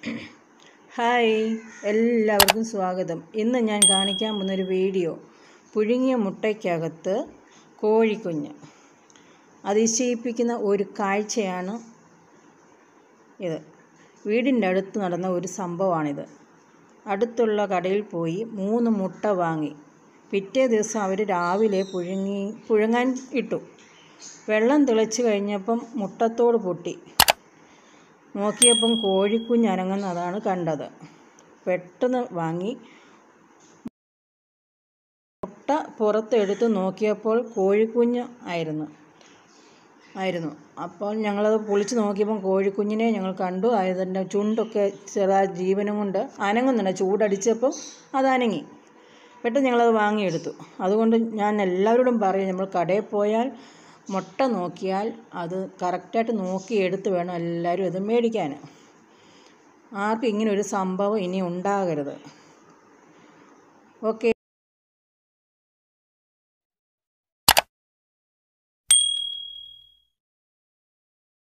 hi എല്ലാവർക്കും സ്വാഗതം ഇന്ന് ഞാൻ കാണിക്കാൻ പോകുന്നൊരു വീഡിയോ പുഴുങ്ങിയ മുട്ടയ്ക്കകത്ത് കോഴിക്കുഞ്ഞ് അതിശയിപ്പിക്കുന്ന ഒരു കാഴ്ചയാണ് ഇത് വീടിൻ്റെ അടുത്ത് നടന്ന ഒരു സംഭവമാണിത് അടുത്തുള്ള കടയിൽ പോയി മൂന്ന് മുട്ട വാങ്ങി പിറ്റേ ദിവസം അവർ രാവിലെ പുഴുങ്ങി പുഴുങ്ങാൻ ഇട്ടു വെള്ളം തിളച്ച് കഴിഞ്ഞപ്പം മുട്ടത്തോട് പൊട്ടി നോക്കിയപ്പം കോഴിക്കുഞ്ഞ് അനങ്ങുന്നതാണ് കണ്ടത് പെട്ടെന്ന് വാങ്ങി മുട്ട പുറത്തെടുത്ത് നോക്കിയപ്പോൾ കോഴിക്കുഞ്ഞ് ആയിരുന്നു ആയിരുന്നു അപ്പോൾ ഞങ്ങളത് പൊളിച്ച് നോക്കിയപ്പം കോഴിക്കുഞ്ഞിനെ ഞങ്ങൾ കണ്ടു അതിൻ്റെ ചുണ്ടൊക്കെ ചെറുതായ ജീവനും കൊണ്ട് അനങ്ങുന്നുണ്ട് ചൂടടിച്ചപ്പം അത് അനങ്ങി പെട്ടെന്ന് ഞങ്ങളത് വാങ്ങിയെടുത്തു അതുകൊണ്ട് ഞാൻ എല്ലാവരോടും പറയും നമ്മൾ കടയിൽ പോയാൽ മുട്ട നോക്കിയാൽ അത് കറക്റ്റായിട്ട് നോക്കി എടുത്ത് വേണം എല്ലാവരും ഇത് മേടിക്കാൻ ആർക്കും ഇങ്ങനെ ഒരു സംഭവം ഇനി ഉണ്ടാകരുത് ഓക്കെ